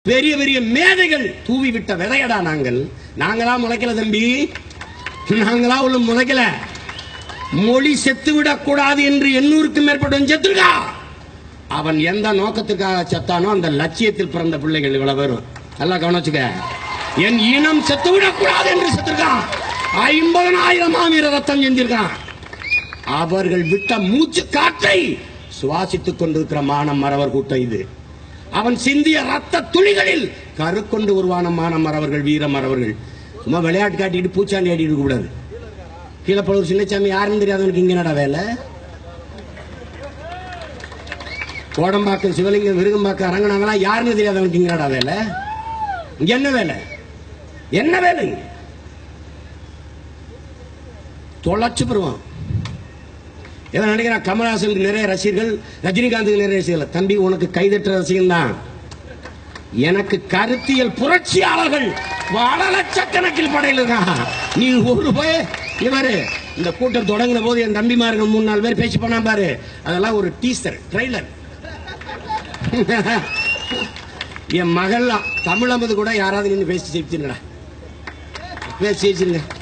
பெரிய பெரிய மேதைகள் தூவி விட்ட விதையடா நாங்கள் நாங்களா முளைக்கல தம்பி நாங்களா உள்ள முளைக்கல மொழி செத்து விடக்கூடாது என்று எண்ணூறுக்கும் மேற்பட்டவன் செத்துருக்கா அவன் எந்த நோக்கத்துக்காக செத்தானோ அந்த லட்சியத்தில் பிறந்த பிள்ளைகள் இவ்வளவு பேரும் நல்லா கவனிச்சுக்க என் இனம் செத்து விடக்கூடாது என்று செத்துருக்கான் ஐம்பதனாயிரம் மாவீர ரத்தம் செஞ்சிருக்கான் அவர்கள் விட்ட மூச்சு காற்றை சுவாசித்துக் கொண்டிருக்கிற மானம் மறவர் கூட்டம் இது அவன் சிந்திய ரத்த துளிகளில் கருக்கொண்டு உருவான மானம் மறவர்கள் வீர மறவர்கள் சும்மா விளையாட்டு காட்டிட்டு பூச்சாண்டி ஆடிட்டு இருக்க கூடாது கீழப்பழூர் சின்னசாமி யாருன்னு தெரியாதவனுக்கு இங்க என்னடா வேலை கோடம்பாக்கம் சிவலிங்கம் விருகம்பாக்கம் அரங்கனாங்களா யாருன்னு தெரியாதவனுக்கு இங்க என்னடா வேலை இங்க என்ன வேலை என்ன வேலை இங்க? தொலைச்சு பெறுவான் இவன் நினைக்கிறான் கமல்ஹாசனுக்கு நிறைய ரசிகர்கள் ரஜினிகாந்துக்கு நிறைய ரசிகர்கள் தம்பி உனக்கு கைதட்டுற ரசிகன் தான் எனக்கு கருத்தியல் புரட்சியாளர்கள் பல லட்சக்கணக்கில் படையில் இருக்கான் நீ ஒரு போய் இவரு இந்த கூட்டம் தொடங்கின போது என் தம்பிமார்கள் மூணு நாலு பேர் பேச்சு பண்ணா பாரு அதெல்லாம் ஒரு டீசர் ட்ரைலர் என் மகள் தமிழ் அமது கூட யாராவது நின்று பேசி ஜெயிச்சிருங்கடா பேசி ஜெயிச்சிருங்க